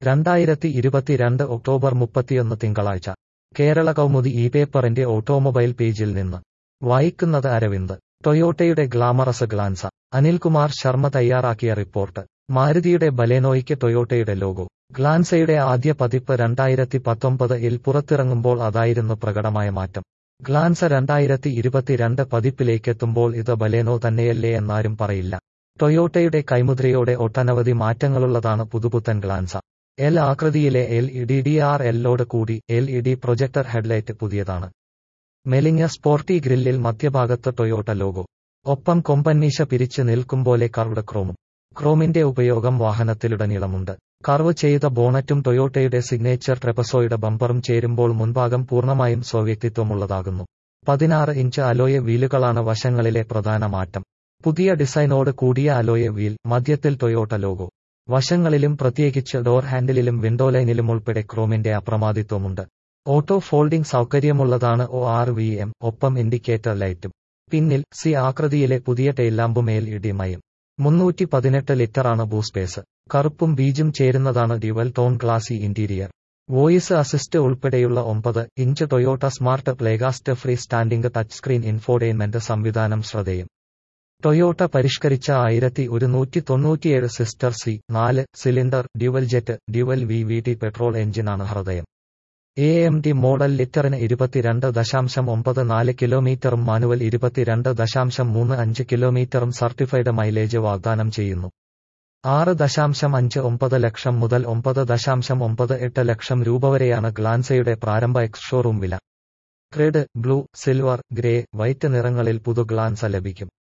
രണ്ടായിരത്തി ഇരുപത്തിരണ്ട് ഒക്ടോബർ മുപ്പത്തിയൊന്ന് തിങ്കളാഴ്ച കേരള കൗമുദി ഈ പേപ്പറിന്റെ ഓട്ടോമൊബൈൽ പേജിൽ നിന്ന് വായിക്കുന്നത് അരവിന്ദ് ടൊയോട്ടയുടെ ഗ്ലാമറസ് ഗ്ലാൻസ അനിൽകുമാർ ശർമ്മ തയ്യാറാക്കിയ റിപ്പോർട്ട് മാരുതിയുടെ ബലേനോയ്ക്ക് ടൊയോട്ടയുടെ ലോഗോ ഗ്ലാൻസയുടെ ആദ്യ പതിപ്പ് രണ്ടായിരത്തി പത്തൊമ്പത് ഇൽ പുറത്തിറങ്ങുമ്പോൾ അതായിരുന്നു പ്രകടമായ മാറ്റം ഗ്ലാൻസ രണ്ടായിരത്തി ഇരുപത്തിരണ്ട് പതിപ്പിലേക്കെത്തുമ്പോൾ ഇത് ബലേനോ തന്നെയല്ലേ എന്നാരും പറയില്ല ടൊയോട്ടയുടെ കൈമുദ്രയോടെ ഒട്ടനവധി മാറ്റങ്ങളുള്ളതാണ് പുതുപുത്തൻ ഗ്ലാൻസ എൽ ആകൃതിയിലെ L E D D R എല്ലോട് കൂടി L E D projector headlight പുതിയതാണ് മെലിഞ്ഞ സ്പോർട്ടി ഗ്രില്ലിൽ മധ്യഭാഗത്ത് ടൊയോട്ട ലോഗോ ഒപ്പം കൊമ്പന്നീശ പിരിച്ച് നിൽക്കുമ്പോലെ കർവ്ഡ് ക്രോമും ക്രോമിന്റെ ഉപയോഗം വാഹനത്തിലുടനീളമുണ്ട് കർവ് ചെയ്ത ബോണറ്റും ടൊയോട്ടയുടെ സിഗ്നേച്ചർ ട്രെപസോയുടെ ബമ്പറും ചേരുമ്പോൾ മുൻഭാഗം പൂർണ്ണമായും സ്വവ്യക്തിത്വമുള്ളതാകുന്നു പതിനാറ് ഇഞ്ച് അലോയ വീലുകളാണ് വശങ്ങളിലെ പ്രധാന മാറ്റം പുതിയ ഡിസൈനോട് കൂടിയ അലോയ വീൽ മധ്യത്തിൽ ടൊയോട്ട ലോഗോ വശങ്ങളിലും പ്രത്യേകിച്ച് ഡോർ ഹാൻഡിലിലും വിൻഡോ ലൈനിലും ഉൾപ്പെടെ ക്രോമിന്റെ അപ്രമാദിത്വമുണ്ട് ഓട്ടോ ഫോൾഡിംഗ് സൗകര്യമുള്ളതാണ് ഒ ആർ വി എം ഒപ്പം ഇൻഡിക്കേറ്റർ ലൈറ്റും പിന്നിൽ സി ആകൃതിയിലെ പുതിയ ടെയിലാമ്പും എൽ ഇടിമയും മുന്നൂറ്റി പതിനെട്ട് ലിറ്ററാണ് ബൂസ്പേസ് കറുപ്പും ബീജും ചേരുന്നതാണ് dual tone classy interior voice assist ഉൾപ്പെടെയുള്ള ഒമ്പത് inch Toyota smart playcast free standing touch screen infotainment സംവിധാനം ശ്രദ്ധേയം ടൊയോട്ട പരിഷ്കരിച്ച ആയിരത്തി ഒരുന്നൂറ്റി തൊണ്ണൂറ്റിയേഴ് സിസ്റ്റർ സി നാല് cylinder dual jet dual V V T petrol എഞ്ചിനാണ് ഹൃദയം എ എം ഡി മോഡൽ ലിറ്ററിന് ഇരുപത്തിരണ്ട് ദശാംശം ഒമ്പത് നാല് കിലോമീറ്ററും മാനുവൽ ഇരുപത്തിരണ്ട് ദശാംശം മൂന്ന് അഞ്ച് കിലോമീറ്ററും സർട്ടിഫൈഡ് മൈലേജ് വാഗ്ദാനം ചെയ്യുന്നു ആറ് ദശാംശം അഞ്ച് ഒമ്പത് ലക്ഷം മുതൽ ഒമ്പത് ദശാംശം ഒമ്പത് എട്ട് ലക്ഷം രൂപ വരെയാണ് ഗ്ലാൻസയുടെ പ്രാരംഭ എക്സ് ഷോറൂം വില red blue silver grey white നിറങ്ങളിൽ പുതു ഗ്ലാൻസ ലഭിക്കും